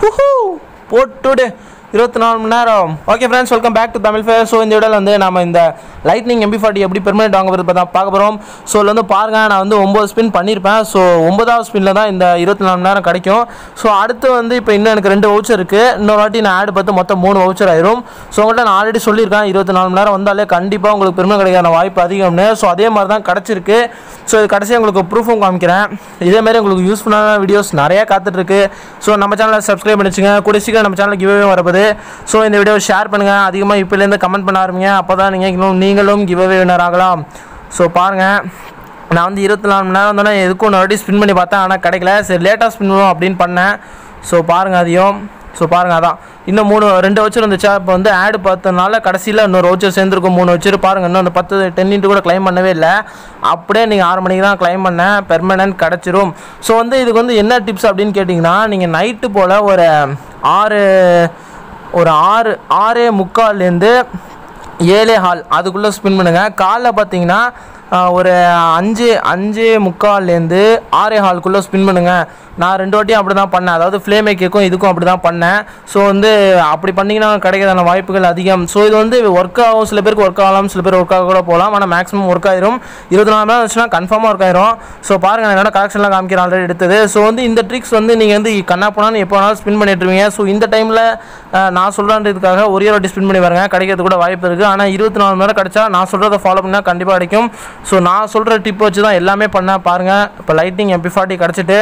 ஹூஹூ போட்டுடு இருபத்தி நாலு மணி நேரம் okay friends welcome back to Tamil fair so இந்த வீடியோவில் வந்து நம்ம இந்த லைட்னிங் எம்பி ஃபார்ட்டி எப்படி பெர்மனெண்ட் வாங்குறது பற்றி தான் பார்க்க போகிறோம் ஸோ இதில் வந்து பாருங்க நான் வந்து ஒம்பது ஸ்பின் பண்ணியிருப்பேன் ஸோ ஒன்பதாவது ஸ்பின்னில் தான் இந்த இருபத்தி நாலு மணி நேரம் கிடைக்கும் ஸோ அடுத்து வந்து இப்போ இன்னும் எனக்கு ரெண்டு வவுச்சர் இருக்குது இன்னொரு வாட்டி நான் ஆட் பார்த்து மொத்தம் மூணு வவுச்சர் ஆயிரும் ஸோ உங்கள்கிட்ட நான் ஆல்ரெடி சொல்லியிருக்கேன் இருபத்தி நாலு மணி நேரம் வந்தாலே கண்டிப்பாக உங்களுக்கு பெருமை கிடைக்காத வாய்ப்பு அதிகம்னு ஸோ அதே மாதிரி தான் கிடச்சிருக்கு ஸோ இது கடைசியாக உங்களுக்கு ப்ரூஃபும் காமிக்கிறேன் இதேமாதிரி உங்களுக்கு யூஸ்ஃபுல்லான வீடியோஸ் நிறையா காத்துட்ருக்கு ஸோ நம்ம சேனலை சப்ஸ்கிரைப் பண்ணிச்சுங்க கூட சீக்கிரம் நம்ம சேனலுக்கு கிவ்வே வரப்போது ஸோ இந்த வீடியோ ஷேர் பண்ணுங்கள் அதிகமாக இப்போலேருந்து கமெண்ட் பண்ண ஆரம்பிங்க அப்போ தான் நீங்கள் இன்னும் நீங்களும் கிவ்வே வினர் ஆகலாம் ஸோ பாருங்கள் நான் வந்து இருபத்தி நாலு மணி நேரம் வந்தோடனே எதுக்கும் ஒன்று வாட்டி ஸ்பின் பண்ணி பார்த்தேன் ஆனால் கிடைக்கல சரி லேட்டாக ஸ்பின் பண்ணுவோம் அப்படின்னு பண்ணேன் ஸோ பாருங்கள் அதையும் ஸோ பாருங்கள் அதான் இன்னும் மூணு ரெண்டு வச்சர் இருந்துச்சா இப்போ வந்து ஆடு பார்த்தனால கடைசியில் இன்னொரு வச்சர் சேர்ந்துருக்கும் மூணு வச்சர் பாருங்கள் இன்னும் அந்த பத்து டென் இன்ட்டு கூட க்ளைம் பண்ணவே இல்லை அப்படியே நீங்கள் ஆறு மணிக்கு தான் க்ளைம் பண்ணேன் பெர்மனன்ட் கிடச்சிரும் ஸோ வந்து இதுக்கு வந்து என்ன டிப்ஸ் அப்படின்னு கேட்டிங்கன்னா நீங்கள் நைட்டு போல் ஒரு ஆறு ஒரு ஆறு ஆறே முக்கால்லேருந்து ஏழே ஹால் அதுக்குள்ளே ஸ்பின் பண்ணுங்கள் காலைல பார்த்தீங்கன்னா ஆஹ், ஒரு அஞ்சு அஞ்சு முக்கால்லேருந்து ஆறே ஹாலுக்குள்ளே ஸ்பின் பண்ணுங்கள் நான் ரெண்டு வாட்டியும் அப்படி தான் பண்ணேன் அதாவது ஃப்ளேமேக்கும் இதுக்கும் அப்படி தான் பண்ணேன் ஸோ வந்து அப்படி பண்ணிங்கன்னா கிடைக்கிறதான வாய்ப்புகள் அதிகம் ஸோ இது வந்து ஒர்க் ஆகும் சில பேருக்கு ஒர்க் ஆகலாம் சில பேர் ஒர்க் ஆக கூட போகலாம் ஆனால் மேக்ஸிமம் ஒர்க் ஆயிரும் இருபத்தி நாலு மணி வச்சுன்னா கன்ஃபார்மாக ஒர்க் ஆயிரும் ஸோ பாருங்கள் நான் என்னோட கலெக்ஷன்லாம் காமிக்கிறேன் ஆல்ரெடி எடுத்தது ஸோ வந்து இந்த ட்ரிக்ஸ் வந்து நீங்கள் வந்து கண்ணா போனாலும் எப்போ வேணாலும் ஸ்பின் பண்ணிட்டுருவீங்க ஸோ இந்த டைமில் நான் சொல்கிறேன்றதுக்காக ஒரே வாட்டி ஸ்பின் பண்ணி வரேங்க கிடைக்கிறது கூட வாய்ப்பு இருக்குது ஆனால் இருபத்தி நாலு மணி நேரம் கிடைச்சா நான் சொல்கிறத ஃபாலோ பண்ணால் கண்டிப்பாக கிடைக்கும் ஸோ நான் சொல்கிற டிப் வச்சு தான் எல்லாமே பண்ணேன் பாருங்கள் இப்போ லைட்டிங் எம்பி ஃபார்ட்டி கிடச்சிட்டு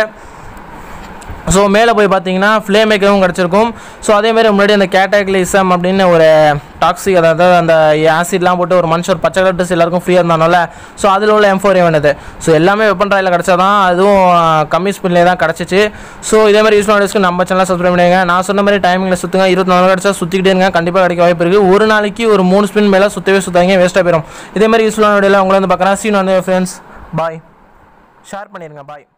ஸோ மேலே போய் பார்த்தீங்கன்னா ஃப்ளேம் மேக்கரும் கிடச்சிருக்கும் ஸோ அதேமாதிரி முன்னாடி அந்த கேட்டக்லிசம் அப்படின்னு ஒரு டாக்ஸிக் அதாவது அந்த ஆசிட்லாம் போட்டு ஒரு மனுஷன் பச்சை கலர்ஸ் எல்லாருக்கும் ஃப்ரீயாக இருந்தானோல ஸோ அதில் உள்ள எம் ஃபோர் வேணுது ஸோ எல்லாமே வெப்பன் ட்ராயில் கிடச்சா தான் அதுவும் அஹ், கம்மி ஸ்பின்லேயே தான் கிடச்சிச்சு ஸோ இதே மாதிரி யூஸ் பண்ண நம்ம சேனல் சப்ஸ்கிரைப் பண்ணுங்க நான் சொன்ன மாதிரி டைமிங்கில் சுற்றுங்க இருபத்தி நாலு கிடச்சா சுற்றிக்கிட்டே இருங்க கண்டிப்பாக கிடைக்க வாய்ப்பு இருக்குது ஒரு நாளைக்கு ஒரு மூணு ஸ்பின் மேலே சுற்றவே சுத்தாங்க வேஸ்ட்டாக போயிடும் இதே மாதிரி யூஸ்ஃபுல்லான வீடியோவில் உங்களை வந்து பார்க்குறேன் சீன் வந்து ஃப்ரெண்ட்ஸ் பாய் ஷேர் பண்ணிடுங்க பாய்